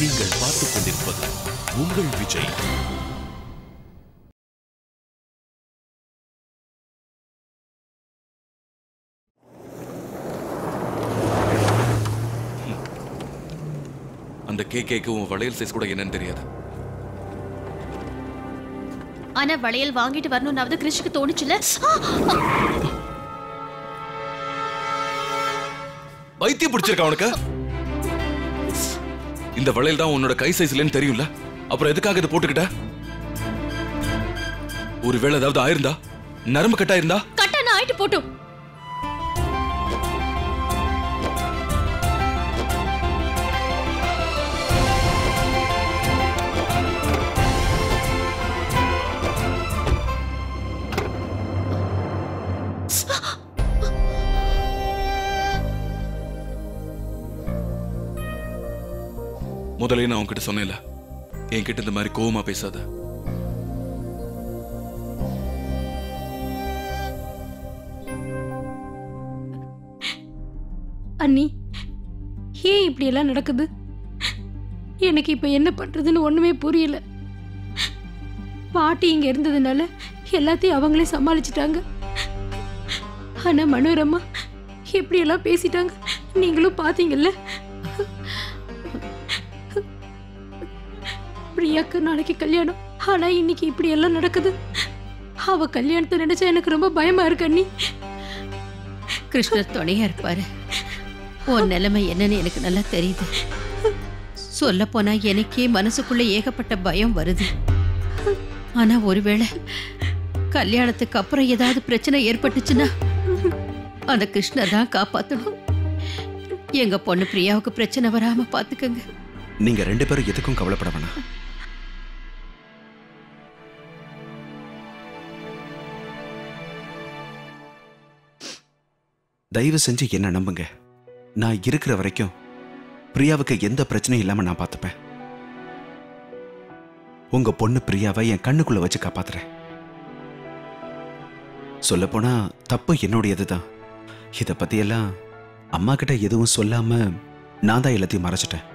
நீங்கள் பார்த்துக் கொண்டிருப்பது உங்கள் விஜய் அந்த கே கேக்கு உன் வளையல் சைஸ் கூட என்னன்னு தெரியாது ஆனா வளையல் வாங்கிட்டு வரணும்னாவது கிருஷ்க்கு தோணுச்சுல ஆ! பைத்தியம் பிடிச்சிருக்கா உனக்கு இந்த வளையல் தான் உன்னோட கை சைஸ்லன்னு தெரியும்ல அப்புறம் எதுக்காக இதை போட்டுக்கிட்ட ஒருவேளை ஏதாவது ஆயிருந்தா நரம்பு கட்டாயிருந்தா கட்டான ஆயிட்டு போட்டும் முதல்ல நான் உன்கிட்ட சொன்னேன்ல என்கிட்ட இந்த மாதிரி கோவமா பேசாத அண்ணி ஏன் இப்படி எல்லாம் நடக்குது எனக்கு இப்ப என்ன பண்றதுன்னு ஒண்ணுமே புரியல பாட்டி இங்க இருந்ததுனால எல்லாத்தையும் அவங்களே சமாளிச்சிட்டாங்க ஆனா மனோரமா எப்படி எல்லாம் பேசிட்டாங்க நீங்களும் பாத்தீங்கல்ல பிரியாக்கு நாளைக்கு கல்யாணம் ஆனா இன்னைக்கு இப்படி எல்லாம் நடக்குது அவ கல்யாணத்தை நினைச்சா எனக்கு ரொம்ப பயமா இருக்கு அண்ணி கிருஷ்ணர் துணையா இருப்பாரு உன் நிலைமை என்னன்னு எனக்கு நல்லா தெரியுது சொல்ல போனா எனக்கே மனசுக்குள்ள ஏகப்பட்ட பயம் வருது ஆனா ஒருவேளை கல்யாணத்துக்கு அப்புறம் ஏதாவது பிரச்சனை ஏற்பட்டுச்சுன்னா அந்த கிருஷ்ணர் தான் காப்பாத்தணும் எங்க பொண்ணு பிரியாவுக்கு பிரச்சனை வராம பாத்துக்கங்க நீங்க ரெண்டு பேரும் எதுக்கும் கவலைப்பட வேணாம் தயவு செஞ்சு என்ன நம்புங்க நான் இருக்கிற வரைக்கும் பிரியாவுக்கு எந்த பிரச்சனையும் இல்லாம நான் பார்த்துப்பேன் உங்க பொண்ணு பிரியாவை என் கண்ணுக்குள்ள வச்சு காப்பாத்துறேன் சொல்லப்போனா தப்பு என்னுடையது தான் இதை பத்தியெல்லாம் அம்மா கிட்ட எதுவும் சொல்லாம நான் தான் எல்லாத்தையும் மறைச்சிட்டேன்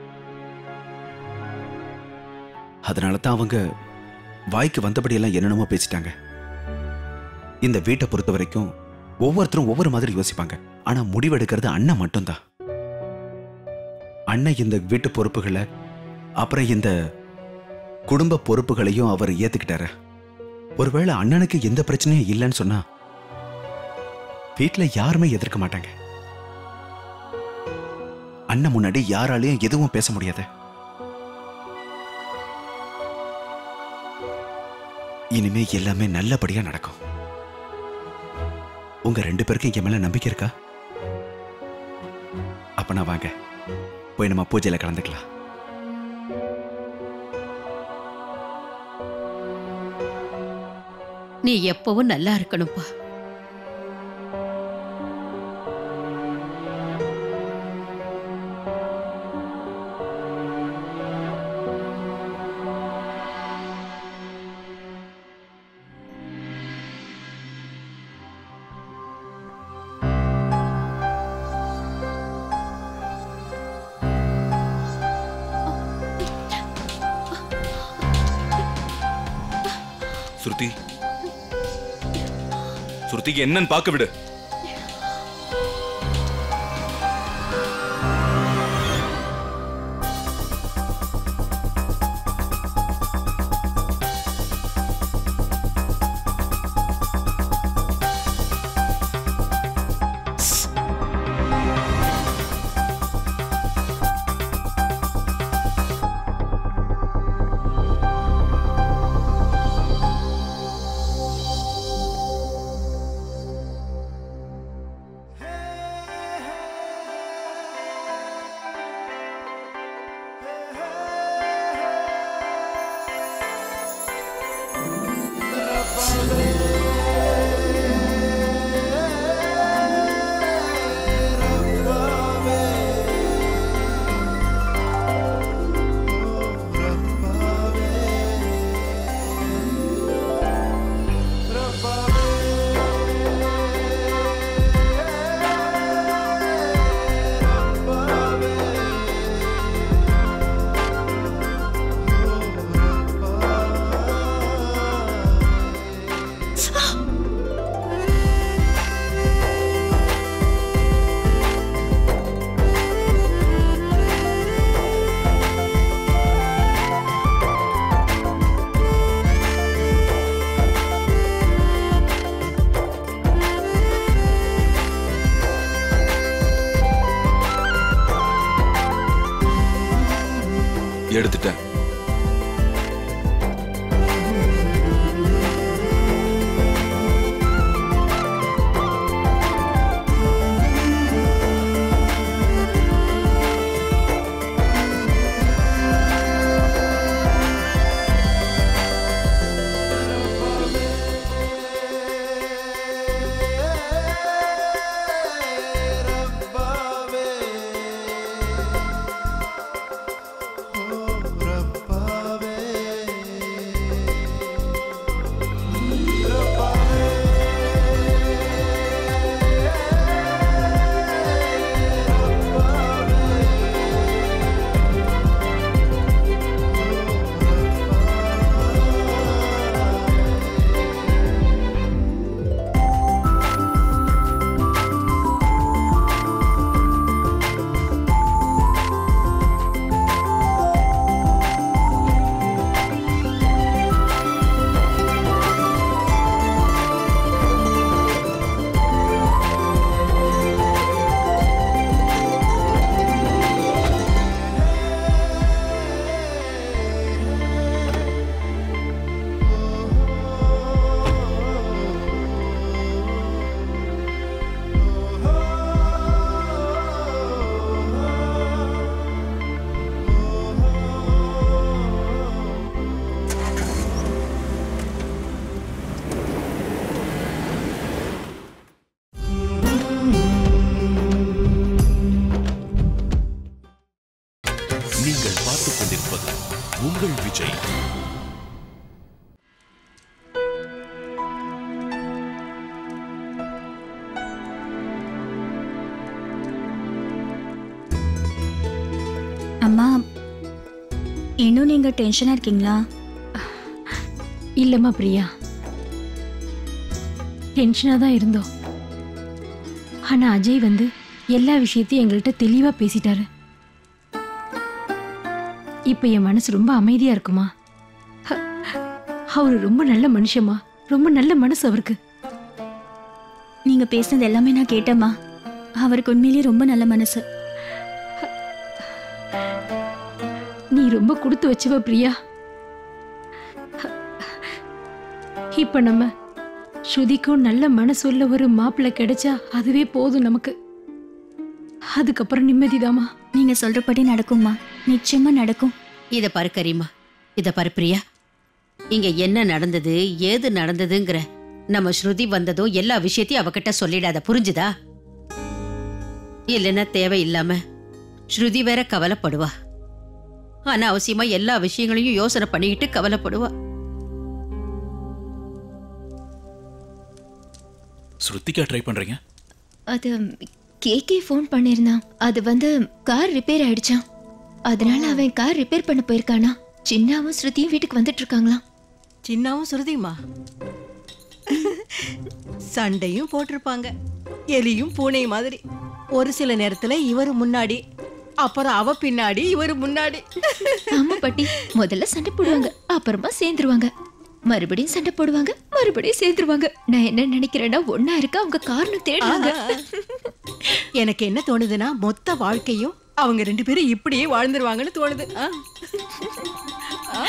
அதனால தான் அவங்க வாய்க்கு வந்தபடியெல்லாம் என்னென்னமோ பேசிட்டாங்க இந்த வீட்டை பொறுத்த வரைக்கும் ஒவ்வொருத்தரும் ஒவ்வொரு மாதிரி யோசிப்பாங்க ஆனா முடிவெடுக்கிறது அண்ணன் மட்டும்தான் அண்ணன் இந்த வீட்டு பொறுப்புகளை அப்புறம் இந்த குடும்ப பொறுப்புகளையும் அவர் ஏத்துக்கிட்டாரு ஒருவேளை அண்ணனுக்கு எந்த பிரச்சனையும் இல்லைன்னு சொன்னா வீட்டுல யாருமே எதிர்க்க மாட்டாங்க அண்ணன் முன்னாடி யாராலையும் எதுவும் பேச முடியாது இனிமே எல்லாமே நல்லபடியா நடக்கும் உங்க ரெண்டு பேருக்கும் என் மேல நம்பிக்கை இருக்கா அப்ப நான் வாங்க போய் நம்ம பூஜையில கலந்துக்கலாம் நீ எப்பவும் நல்லா இருக்கணும்ப்பா சுருதி சுருதிக்கு என்னன்னு பார்க்க விடு எடுத்துட்டேன் நீங்கள் பார்த்துக் கொண்டிருப்பது உங்கள் விஜய் அம்மா இன்னும் நீங்க டென்ஷனா இருக்கீங்களா இல்லம்மா பிரியா டென்ஷனாக தான் இருந்தோம் ஆனா அஜய் வந்து எல்லா விஷயத்தையும் எங்கள்கிட்ட தெளிவா பேசிட்டாரு இப்ப என் மனசு ரொம்ப அமைதியா இருக்குமா ஹ- அவரு ரொம்ப நல்ல மனுஷமா ரொம்ப நல்ல மனசு அவருக்கு நீங்க பேசுனது எல்லாமே நான் கேட்டேம்மா அவருக்கு உண்மையிலேயே ரொம்ப நல்ல மனசு நீ ரொம்ப கொடுத்து வச்சவ பிரியா இப்ப நம்ம ஸ்ருதிக்கும் நல்ல மனசுள்ள ஒரு மாப்பிள்ளை கிடைச்சா அதுவே போதும் நமக்கு அதுக்கப்புறம் நிம்மதிதாம்மா நீங்க சொல்றபடி நடக்கும்மா நிச்சயமா நடக்கும் இத பாரு கரீமா இத பாரு பிரியா இங்க என்ன நடந்தது ஏது நடந்ததுங்கிற நம்ம ஸ்ருதி வந்ததும் எல்லா விஷயத்தையும் அவகிட்ட சொல்லிடாத புரிஞ்சுதா இல்லைன்னா தேவையில்லாம ஸ்ருதி வேற கவலைப்படுவா ஆனா அவசியமா எல்லா விஷயங்களையும் யோசனை பண்ணிக்கிட்டு கவலைப்படுவா ஸ்ருத்திக்கா ட்ரை பண்றீங்க அது கேக்கே ஃபோன் பண்ணியிருந்தான் அது வந்து கார் ரிப்பேர் ஆயிடுச்சாம் அதனால அவன் கார் ரிப்பேர் பண்ண போயிருக்கானா சின்னாவும் ஸ்ருதியும் வீட்டுக்கு வந்துட்டு இருக்காங்களாம் சின்னாவும் சுருதியுமா சண்டையும் போட்டிருப்பாங்க எலியும் பூனை மாதிரி ஒரு சில நேரத்துல இவர் முன்னாடி அப்புறம் அவ பின்னாடி இவர் முன்னாடி ஆமா பாட்டி முதல்ல சண்டை போடுவாங்க அப்புறமா சேர்ந்துருவாங்க மறுபடியும் சண்டை போடுவாங்க மறுபடியும் சேர்ந்துருவாங்க நான் என்ன நினைக்கிறேன்னா ஒன்னா இருக்க அவங்க காரணம் தேடுறாங்க எனக்கு என்ன தோணுதுன்னா மொத்த வாழ்க்கையும் அவங்க ரெண்டு பேரும் இப்படியே வாழ்ந்துருவாங்கன்னு தோணுது ஆ. ஆ.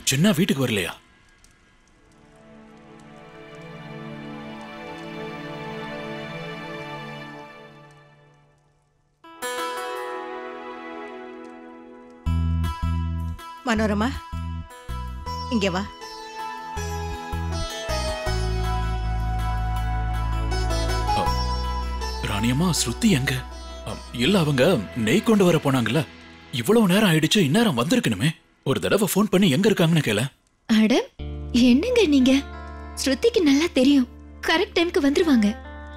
சின்ன வீட்டுக்கு வரலையா மனோரமா இங்க வா ராணியம்மா ஸ்ருதி எங்க அம், இல்ல அவங்க நெய் கொண்டு வர போனாங்கல்ல இவ்வளவு நேரம் ஆயிடுச்சு இந்நேரம் வந்திருக்கணுமே ஒரு தடவை ஃபோன் பண்ணி எங்க இருக்காங்கன்னு கேள அட என்னங்க நீங்க ஸ்ருதிக்கு நல்லா தெரியும் கரெக்ட் டைம்க்கு வந்துருவாங்க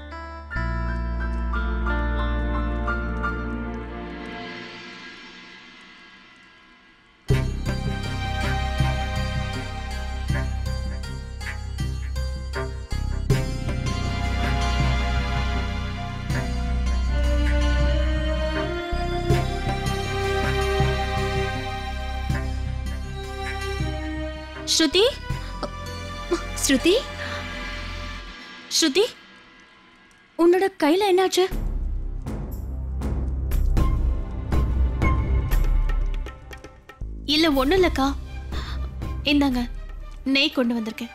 ஸ்ருதி ஸ்ருதி ஸ்ருதி உன்னோட கையில என்னாச்சு இல்ல ஒண்ணும் இல்லக்கா இந்தாங்க நெய் கொண்டு வந்திருக்கேன்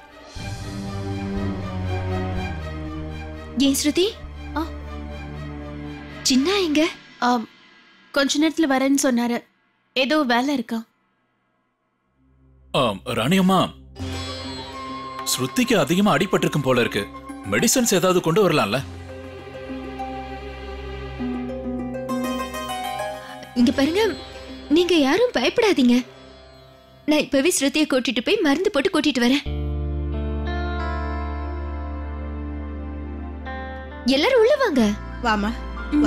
ஏன் ஸ்ருதி ஆ. சின்ன எங்க ஆம், கொஞ்ச நேரத்துல வரேன்னு சொன்னாரு ஏதோ வேலை இருக்கா ஆம், ராணியம்மா ஸ்ருதிக்கு அதிகமா அடிபட்டிருக்கும் போல இருக்கு மெடிசன்ஸ் ஏதாவது கொண்டு வரலாம்ல இங்க பாருங்க நீங்க யாரும் பயப்படாதீங்க நான் இப்பவே ஸ்ருதியை கூட்டிட்டு போய் மருந்து போட்டு கூட்டிட்டு வரேன் எல்லாரும் உள்ள வாங்க வாமா வா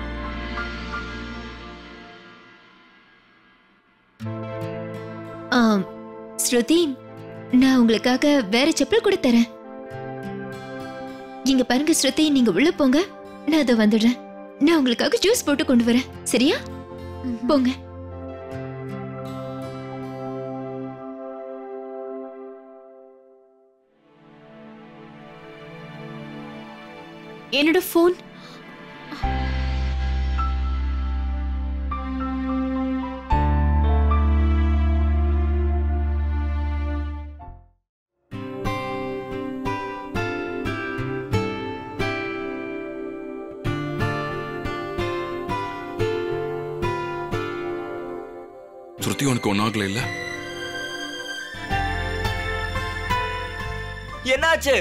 ஆம், ஸ்ருதி நான் உங்களுக்காக வேற செப்பல் கூட தரேன் இங்க பாருங்க ஸ்ருதி நீங்க உள்ள போங்க நான் அதை வந்துடுறேன் நான் உங்களுக்காக ஜூஸ் போட்டு கொண்டு வரேன் சரியா போங்க என்னோட ஃபோன் ஸ்ருதி உனக்கு ஒன்றும் ஆகல இல்ல என்னாச்சு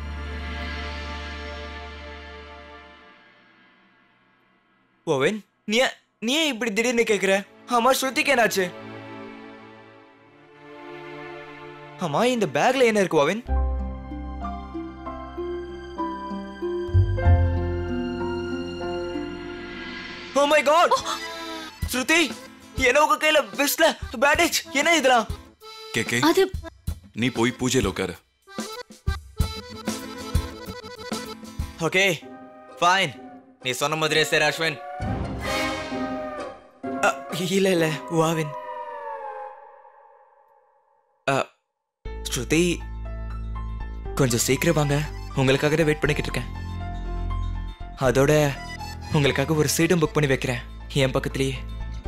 ஓவன் நீ ஏன்- நீ ஏன் இப்படி திடீர்னு கேக்குற ஆமா ஸ்ருதிக்கு என்னாச்சு ஆமா இந்த பேக்ல என்ன இருக்கு oven oh my god Shruti என்ன உங்க கையில வெஸ்ட்ல பேண்டேஜ் என்ன இதெல்லாம் கே கே அது நீ போய் பூஜையில் உட்காரு ஓகே ஃபைன் நீ சொன்ன மாதிரியே சரி அஸ்வின் அ, இல்ல இல்ல வாவின் அ, ஸ்ருதி கொஞ்சம் சீக்கிரம் வாங்க உங்களுக்காக தான் வெயிட் பண்ணிக்கிட்டு இருக்கேன் அதோட உங்களுக்காக ஒரு சீட்டும் புக் பண்ணி வைக்கிறேன் என் பக்கத்துலயே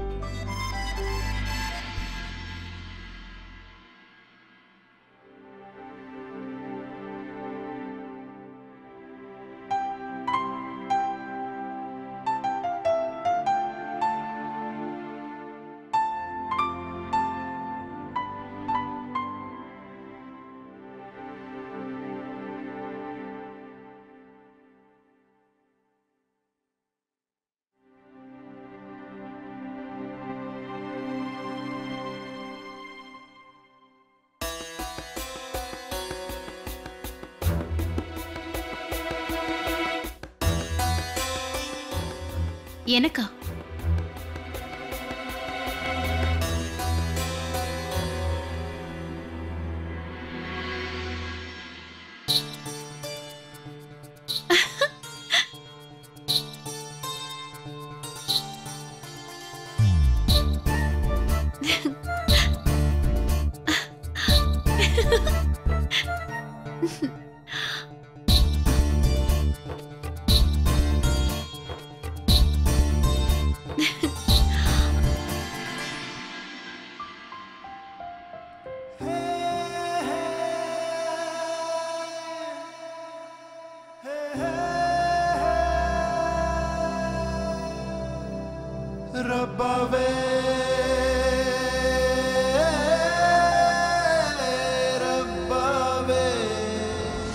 எனக்கா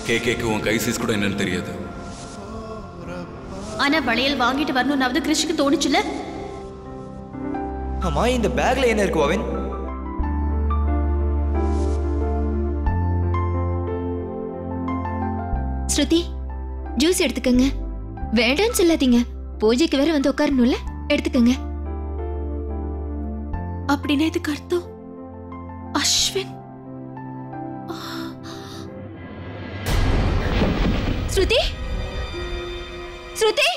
கே கேக்கு உன் கை சீஸ் கூட என்னன்னு தெரியாது ஆனா வளையல் வாங்கிட்டு வரணும்னாவது கிருஷ்க்கு தோணுச்சுல அம்மா இந்த பேக்ல என்ன இருக்கு பவின் ஸ்ருதி ஜூஸ் எடுத்துக்கங்க வேண்டாம்னு சொல்லாதீங்க பூஜைக்கு வேற வந்து உட்காரணும்ல எடுத்துக்கங்க அப்படின்னா இதுக்கு அர்த்தம் அஸ்வின் ஸ்ருதி ஸ்ருதி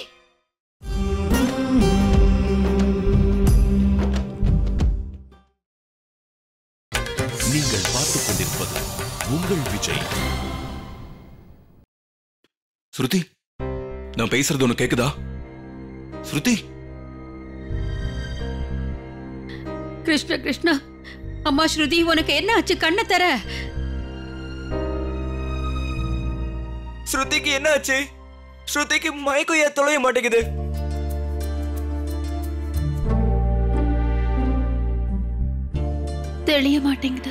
நீங்கள் பார்த்துக் கொண்டிருப்பது உங்கள் விஜய் ஸ்ருதி நான் பேசுறது உனக்கு கேக்குதா ஸ்ருதி கிருஷ்ண கிருஷ்ணா அம்மா ஸ்ருதி உனக்கு என்ன ஆச்சு கண்ணை தர ஸ்ருதிக்கு என்ன ஆச்சு ஸ்ருதிக்கு மயக்கம் ஏன் தொலைய மாட்டேங்குது தெளிய மாட்டேங்குது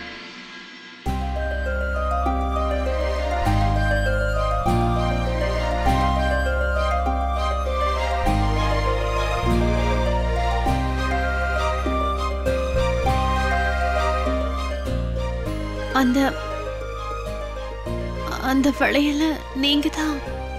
அந்த அந்த வளையல நீங்க தான்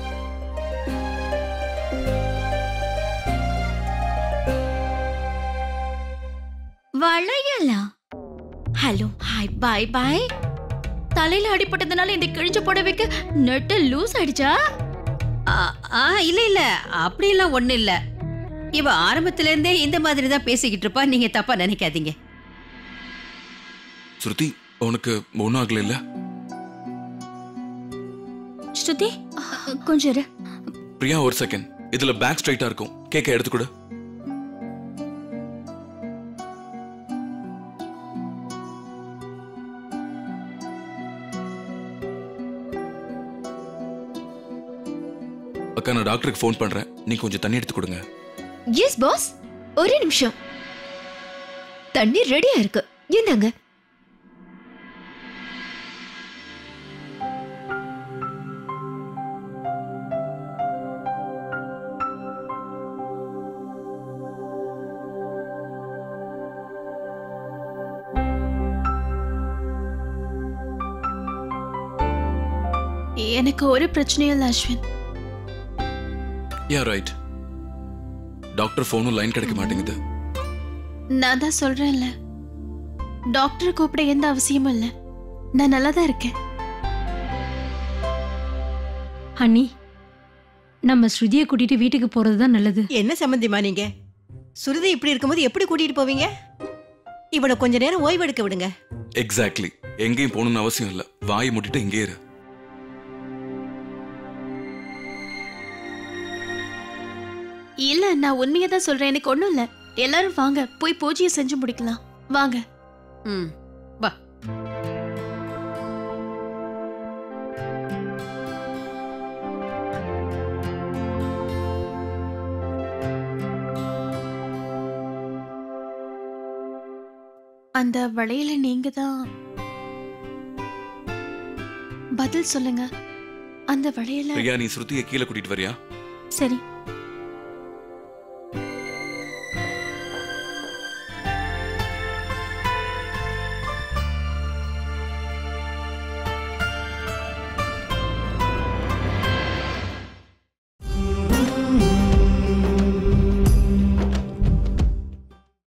வளையலா ஹலோ ஹாய் பாய் பாய் தலையில அடிபட்டதுனால இந்த கிழிஞ்ச புடவைக்கு நெட்டு லூஸ் ஆயிடுச்சா ஆ, ஆ இல்ல இல்ல அப்படியெல்லாம் ஒண்ணு இல்ல இவ ஆரம்பத்துல இருந்தே இந்த மாதிரி தான் பேசிக்கிட்டு இருப்பா நீங்க தப்பா நினைக்காதீங்க ஸ்ருதி உனக்கு ஒன்றும் ஆகல இல்ல ஸ்ருதி கொஞ்சம் இரு பிரியா ஒரு செகண்ட் இதுல பேக் ஸ்ட்ரைட்டா இருக்கும் கேக்க எடுத்து கொடு அக்கா நான் டாக்டருக்கு ஃபோன் பண்றேன் நீ கொஞ்சம் தண்ணி எடுத்து கொடுங்க எஸ் பாஸ் ஒரே நிமிஷம் தண்ணி ரெடியா இருக்கு இந்தாங்க எனக்கு ஒரு பிரச்சனையும் இல்லை அஸ்வின் யா ரைட் டாக்டர் ஃபோனும் லைன் கிடைக்க மாட்டேங்குது நான் தான் சொல்றேன்ல டாக்டர் கூப்பிட எந்த அவசியமும் இல்லை நான் நல்லா தான் இருக்கேன் அண்ணி நம்ம ஸ்ருதியை கூட்டிட்டு வீட்டுக்கு போறது தான் நல்லது என்ன சம்பந்திமா நீங்க சுருதி இப்படி இருக்கும்போது எப்படி கூட்டிட்டு போவீங்க இவனை கொஞ்ச நேரம் ஓய்வு எடுக்க விடுங்க எக்ஸாக்ட்லி எங்கேயும் போகணும்னு அவசியம் இல்லை வாயை மூடிட்டு இங்கே இரு இல்ல நான் உண்மையை தான் சொல்றேன் எனக்கு ஒண்ணும் இல்ல எல்லாரும் வாங்க போய் பூஜையை செஞ்சு முடிக்கலாம் வாங்க ம் வா அந்த வளையல நீங்க தான் பதில் சொல்லுங்க அந்த வளையல பிரியா நீ ஸ்ருதியை கீழே கூட்டிட்டு வரியா சரி